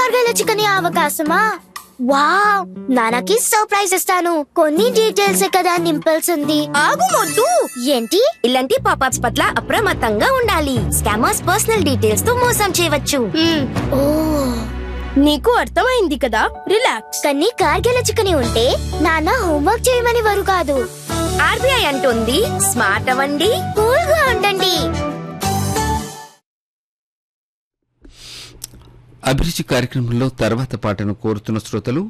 Kargil chicken అవకాశమా wow నాన్నకి surprise ఇస్తాను కొన్ని డీటెయిల్స్ కదా నింపాల్సింది ఆగు మొద్దు ఏంటి ఇలాంటి పాపప్స్ పట్ల అప్రమత్తంగా ఉండాలి స్కామర్స్ పర్సనల్ డీటెయిల్స్ తో మోసం చేయవచ్చు మ్మ్. ఓ నీకు అర్థమైంది కదా రిలాక్స్ కానీ కార్గిల్ చికెన్ ఉంటే నాన్న హోంవర్క్ చేయమని వారు కాదు ఆర్బీఐ అంటుంది స్మార్ట్ అవ్వండి కూల్ గా ఉండండి అభిరుచి కార్యక్రమంలో తర్వాత పాటను కోరుతున్న శ్రోతలు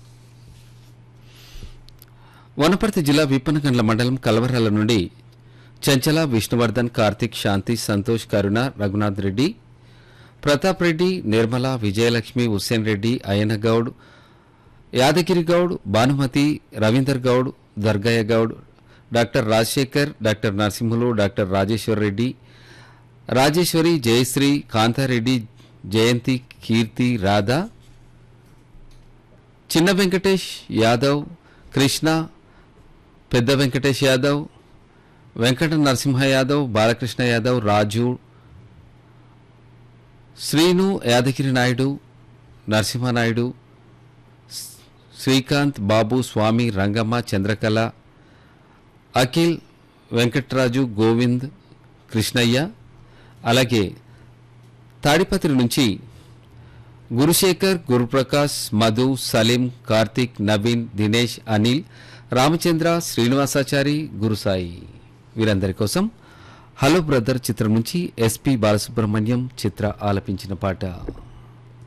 వనపర్తి జిల్లా విప్పనగండ్ల మండలం కలవరాల నుండి Chanchala Vishnuvardhan Karthik Shanti Santosh Karuna Raghunath Reddy Pratap Reddy Nirmala Vijayalakshmi Hussain Reddy Ayyanna Goud Yadagiri Goud Bhanumathi Ravinder Goud Dargaiah Goud doctor Rajasekhar doctor Narasimhulu doctor Rajeshwar Reddy Rajeshwari Jayashree Kanthareddy Jayanthi Keerthi Radha Chinna Venkatesh Yadav Krishna పెద్ద వెంకటేష్ యాదవ్ వెంకట నరసింహ యాదవ్ బాలకృష్ణ యాదవ్ రాజు శ్రీను యాదగిరి నాయుడు నరసింహనాయుడు శ్రీకాంత్ బాబు స్వామి రంగమ్మ చంద్రకళ అఖిల్ వెంకట్రాజు గోవింద్ కృష్ణయ్య అలాగే తాడిపత్రి నుంచి గురుశేఖర్ గురుప్రకాష్ మధు సలీం కార్తిక్ నవీన్ దినేష్ అనిల్ రామచంద్ర శ్రీనివాసాచారి గురుసాయి వీరందరి కోసం హలో బ్రదర్ చిత్రం నుంచి ఎస్పి బాలసుబ్రహ్మణ్యం చిత్ర ఆలపించిన పాట